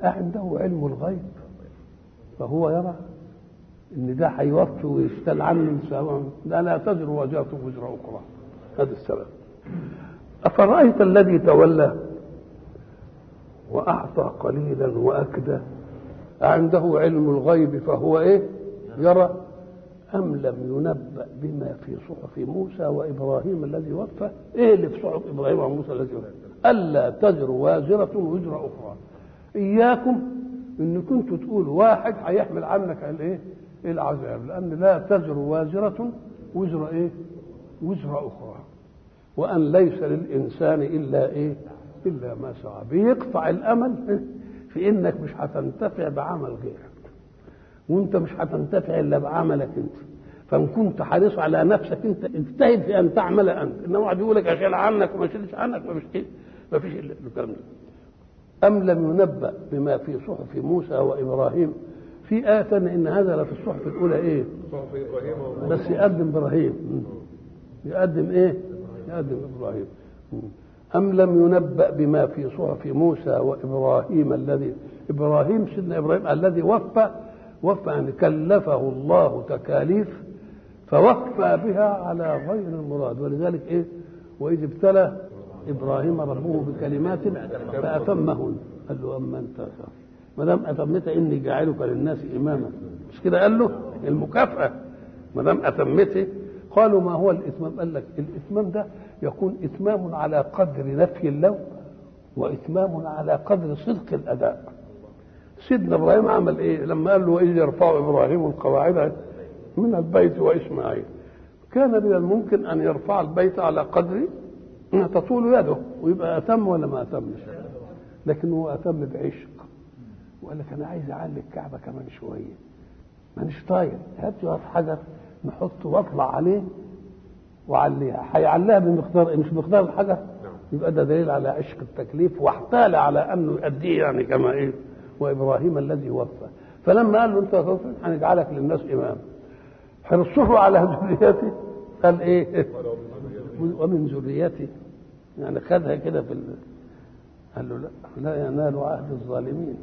أعنده علم الغيب فهو يرى ان ده هيوفي ويشتل عنه سواء لا لا تزر وزرة وزر اخرى هذا السبب افرايت الذي تولى واعطى قليلا واكدى عنده علم الغيب فهو ايه يرى ام لم ينبأ بما في صحف موسى وابراهيم الذي وفى ايه اللي في صحف ابراهيم وموسى الذي وفى الا تزر وازرة وزر اخرى اياكم ان كنتوا تقولوا واحد هيحمل عنك الايه العذاب لان لا تزر وازرة وزر ايه وزر اخرى وان ليس للانسان الا ايه الا ما سعى بيقطع الامل في انك مش هتنتفع بعمل غيرك وانت مش هتنتفع الا بعملك انت فان كنت حريص على نفسك انت اجتهد في ان تعمل انت انما واحد يقول لك اشيل عنك وما اشيلش عنك ما فيش ايه ما فيش الا الكلام ده ام لم ينبأ بما في صحف موسى وابراهيم في آية ثانية إن هذا لفي الصحف الأولى إيه؟ صحف إبراهيم بس يقدم إبراهيم يقدم إيه؟ يقدم إبراهيم أم لم ينبأ بما في صحف موسى وإبراهيم الذي إبراهيم سيدنا إبراهيم الذي وفى وفى يعني كلفه الله تكاليف فوفى بها على غير المراد ولذلك إيه؟ وإذ ابتلى إبراهيم ربه بكلمات فأتمهن قال له أما أنت ما دام اتمت اني جاعلك للناس اماما مش كده قال له المكافاه ما دام اتمت قالوا ما هو الاتمام قال لك الاتمام ده يكون اتمام على قدر نفي اللوم واتمام على قدر صدق الاداء سيدنا ابراهيم عمل ايه لما قال له واذ يرفع ابراهيم القواعد من البيت واسماعيل كان من الممكن ان يرفع البيت على قدر ما تطول يده ويبقى اتم ولا ما اتمش لكن هو اتم بعشق وقال لك انا عايز اعلي الكعبه كمان شويه مانيش طاير هات لي حجر نحطه واطلع عليه وعليها هيعليها بمقدار مش مقدار الحجر يبقى ده دليل على عشق التكليف واحتال على انه يؤديه يعني كما ايه وابراهيم الذي وفى فلما قال له انت هنجعلك للناس امام حرصه على ذريته قال ايه ومن ذريتي يعني خدها كده في ال... قال له لا لا ينال عهد الظالمين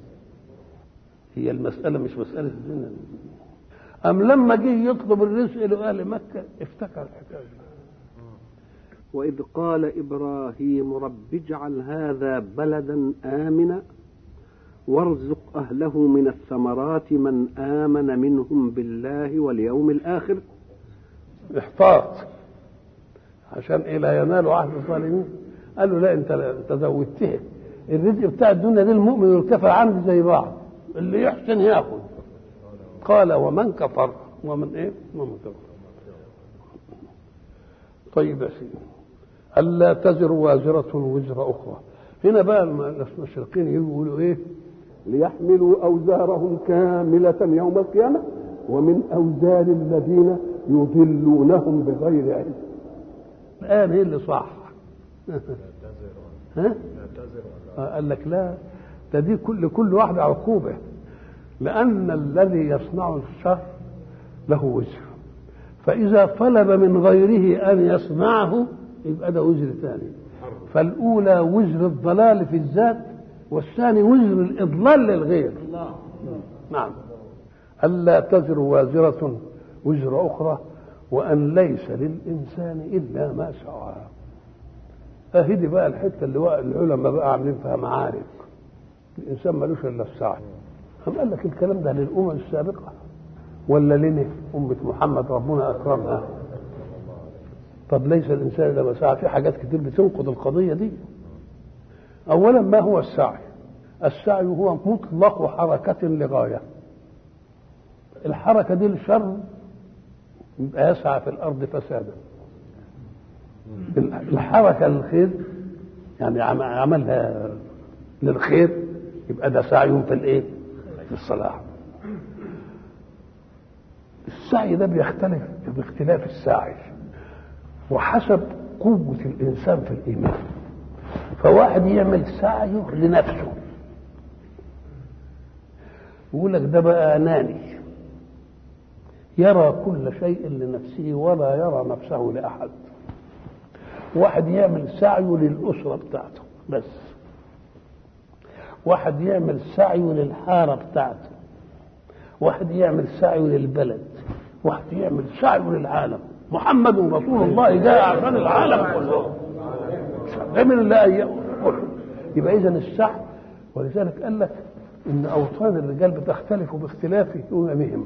هي المسألة مش مسألة الدنيا أم لما جه يطلب الرزق لأهل مكة افتكر الحكاية وإذ قال إبراهيم رب اجعل هذا بلدا آمنا وارزق أهله من الثمرات من آمن منهم بالله واليوم الآخر احتاط عشان إيه لا ينال عهد الظالمين قال له لا انت انت زودتها الرزق بتاع الدنيا دي المؤمن والكفر عندي زي بعض اللي يحسن ياخذ قال ومن كفر ومن ايه ومن كفر طيب يا سيدي ألا تزر وازرة وزر أخرى هنا بقى المشرقين يقولوا إيه ليحملوا أوزارهم كاملة يوم القيامة ومن أوزار الذين يضلونهم بغير علم الآن هي اللي صح ها؟ قال لك لا ده دي كل كل واحدة عقوبة لأن الذي يصنع الشر له وزر فإذا طلب من غيره أن يصنعه يبقى ده وزر ثاني فالأولى وزر الضلال في الذات والثاني وزر الإضلال للغير نعم ألا تزر وازرة وزر أخرى وأن ليس للإنسان إلا ما سعى اهدي بقى الحته اللي وقع العلماء بقى عاملين فيها معارك الانسان ملوش الا السعي أم قال لك الكلام ده للامم السابقه ولا لنا امه محمد ربنا اكرمها طب ليس الانسان الا ما سعى في حاجات كتير بتنقض القضيه دي اولا ما هو السعي السعي هو مطلق حركه لغايه الحركه دي للشر يبقى يسعى في الارض فسادا الحركه للخير يعني عملها للخير يبقى ده سعي في الايه؟ في الصلاح. السعي ده بيختلف باختلاف الساعي وحسب قوة الإنسان في الإيمان فواحد يعمل سعيه لنفسه يقول لك ده بقى أناني يرى كل شيء لنفسه ولا يرى نفسه لأحد واحد يعمل سعيه للأسرة بتاعته بس واحد يعمل سعي للحاره بتاعته واحد يعمل سعي للبلد واحد يعمل سعي للعالم محمد رسول الله جاء عشان العالم كله عمل الله يبقى اذا السعي ولذلك قال لك ان اوطان الرجال بتختلف باختلاف اممهم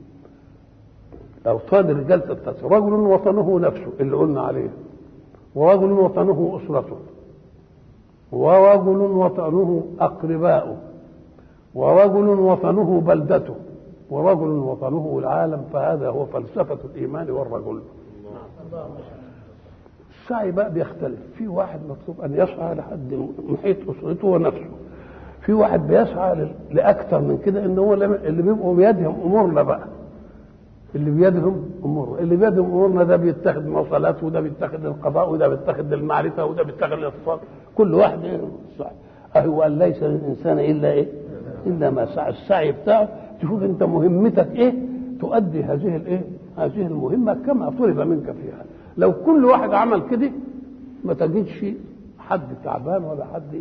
اوطان الرجال تتسع رجل وطنه نفسه اللي قلنا عليه ورجل وطنه اسرته ورجل وطنه اقرباؤه ورجل وطنه بلدته ورجل وطنه العالم فهذا هو فلسفه الايمان والرجل السعي بقى بيختلف في واحد مطلوب ان يسعى لحد محيط اسرته ونفسه في واحد بيسعى لاكثر من كده ان هو اللي بيبقوا بيدهم امورنا بقى اللي بيدهم امور اللي بيدهم امورنا ده بيتخذ مواصلات وده بيتخذ القضاء وده بيتخذ المعرفه وده بيتخذ الاقتصاد كل واحد ايه صح هو قال ليس للانسان الا ايه؟ الا ما سعى السعي بتاعه تشوف انت مهمتك ايه؟ تؤدي هذه الايه؟ هذه المهمه كما طلب منك فيها لو كل واحد عمل كده ما تجدش حد تعبان ولا حد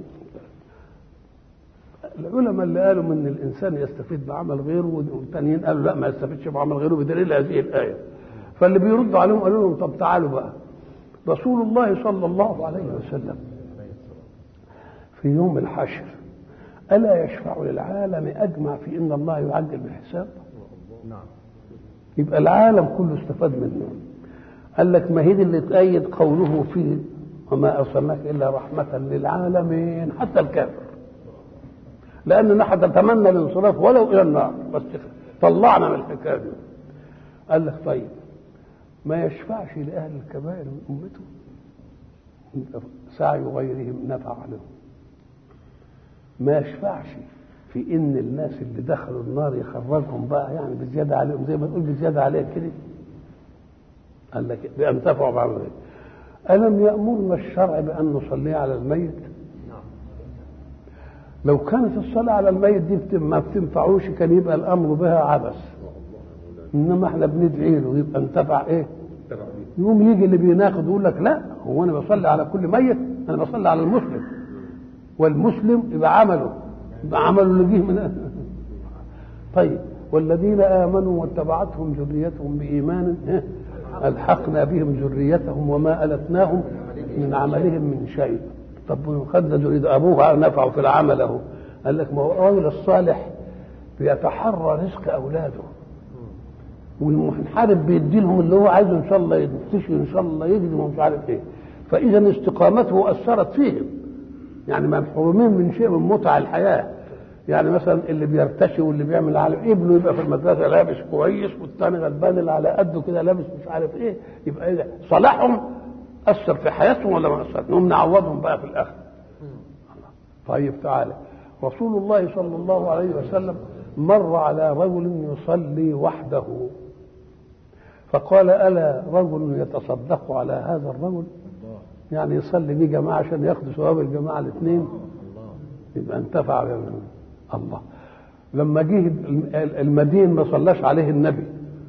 العلماء اللي قالوا ان الانسان يستفيد بعمل غيره والتانيين قالوا لا ما يستفيدش بعمل غيره بدليل هذه الايه فاللي بيردوا عليهم قالوا لهم طب تعالوا بقى رسول الله صلى الله عليه وسلم في يوم الحشر الا يشفع للعالم اجمع في ان الله يعجل بالحساب نعم يبقى العالم كله استفاد منه قال لك ما هي دي اللي تأيد قوله فيه وما أرسلناك إلا رحمة للعالمين حتى الكافر لأن نحن نتمنى الانصراف ولو إلى النار بس طلعنا من الحكاية دي قال لك طيب ما يشفعش لأهل الكبائر من أمته سعي غيرهم نفع لهم ما يشفعش في ان الناس اللي دخلوا النار يخرجهم بقى يعني بزياده عليهم زي ما تقول بزياده عليك كده قال لك بينتفعوا بعمل ايه الم يامرنا الشرع بان نصلي على الميت لو كانت الصلاة على الميت دي ما بتنفعوش كان يبقى الأمر بها عبث إنما احنا بندعي له يبقى انتفع إيه؟ يوم يجي اللي بيناقض يقول لك لا هو أنا بصلي على كل ميت أنا بصلي على المسلم والمسلم يبقى عمله يبقى عمله اللي جه من طيب والذين آمنوا واتبعتهم ذريتهم بإيمان ألحقنا بهم ذريتهم وما ألتناهم من عملهم من شيء طب قد يريد ابوه نفعه في العمل اهو قال لك ما هو الراجل الصالح بيتحرى رزق اولاده والمنحرف بيدي لهم اللي هو عايزه ان شاء الله ينتشر ان شاء الله يجري ومش عارف ايه فاذا استقامته اثرت فيهم يعني محرومين من شيء من متع الحياه يعني مثلا اللي بيرتشي واللي بيعمل على ابنه يبقى في المدرسه لابس كويس والثاني غلبان اللي على قده كده لابس مش عارف ايه يبقى ايه صلاحهم اثر في حياتهم ولا ما اثر نقوم نعوضهم بقى في الاخر طيب تعالى رسول الله صلى الله عليه وسلم مر على رجل يصلي وحده فقال الا رجل يتصدق على هذا الرجل يعني يصلي بيه جماعه عشان ياخذ ثواب الجماعه الاثنين يبقى انتفع الله لما جه المدين ما صلاش عليه النبي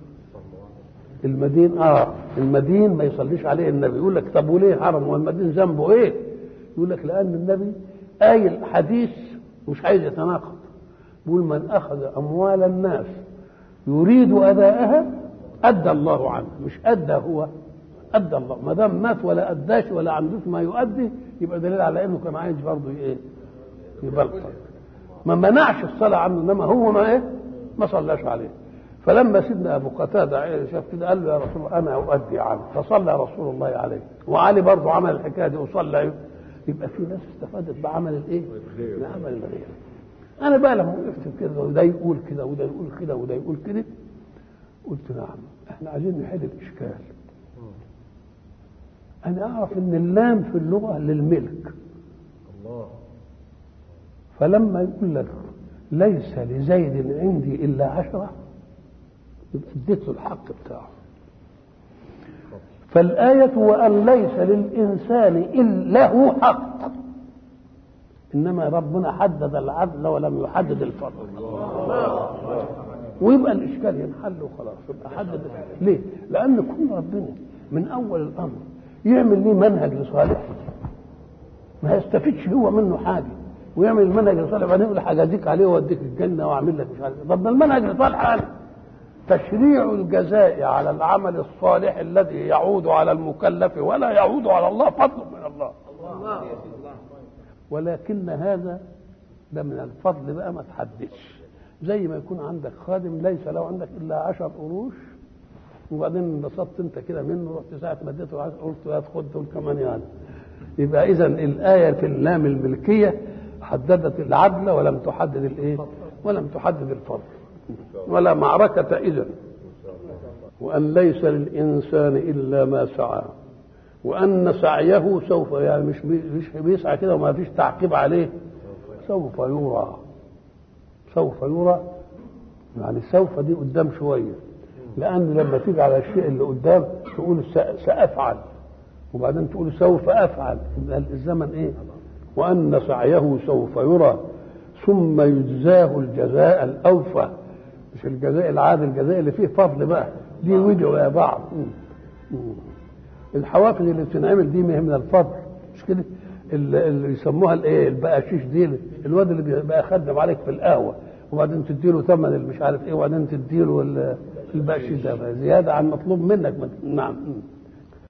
المدين اه المدين ما يصليش عليه النبي يقول لك طب وليه حرم والمدين ذنبه ايه يقول لك لان النبي قايل حديث مش عايز يتناقض بيقول من اخذ اموال الناس يريد اداءها ادى الله عنه مش ادى هو ادى الله ما دام مات ولا اداش ولا عندوش ما يؤدي يبقى دليل على انه كان عايز برضه ايه يبلطج ما منعش الصلاه عنه انما هو ما ايه ما صلاش عليه فلما سيدنا ابو قتاده شاف كده قال له يا رسول الله انا اؤدي عنه فصلى رسول الله عليه وعلي برضه عمل الحكايه دي وصلى يبقى في ناس استفادت بعمل الايه؟ بعمل الغير انا بقى لما وقفت كده وده يقول كده وده يقول كده وده يقول كده قلت نعم احنا عايزين نحل الاشكال انا اعرف ان اللام في اللغه للملك الله فلما يقول لك ليس لزيد عندي الا عشره يبقى اديت له الحق بتاعه فالآية وأن ليس للإنسان إلا له حق إنما ربنا حدد العدل ولم يحدد الفضل ويبقى الإشكال ينحل وخلاص يبقى حدد ليه؟ لأن كل ربنا من أول الأمر يعمل ليه منهج لصالحه ما يستفيدش هو منه حاجة ويعمل المنهج الصالح بعدين يقول هجازيك عليه واوديك الجنه واعمل لك مش عارف إيه. طب ده المنهج الصالح أنا. تشريع الجزاء على العمل الصالح الذي يعود على المكلف ولا يعود على الله فضل من الله ولكن هذا ده من الفضل بقى ما تحددش زي ما يكون عندك خادم ليس له عندك الا عشر قروش وبعدين انبسطت انت كده منه رحت ساعه ما اديته عشر قلت هات خد دول كمان يعني يبقى اذا الايه في اللام الملكيه حددت العدل ولم تحدد الايه ولم تحدد الفضل ولا معركه اذا وان ليس للانسان الا ما سعى وان سعيه سوف يعني مش بي- مش بيسعى كده وما فيش تعقيب عليه سوف يرى سوف يرى يعني سوف دي قدام شويه لان لما تيجي على الشيء اللي قدام تقول س- سافعل وبعدين تقول سوف افعل يبقى الزمن ايه وان سعيه سوف يرى ثم يجزاه الجزاء الاوفى مش الجزاء العادي الجزاء اللي فيه فضل بقى دي ودعوا يا بعض مم. مم. الحوافز اللي بتنعمل دي ما هي من الفضل مش كده اللي اللي يسموها الايه البقاشيش دي الواد اللي بيبقى خدم عليك في القهوه وبعدين تديله ثمن اللي مش عارف ايه وبعدين تديله ال- البقشيش ده زياده عن مطلوب منك نعم مم.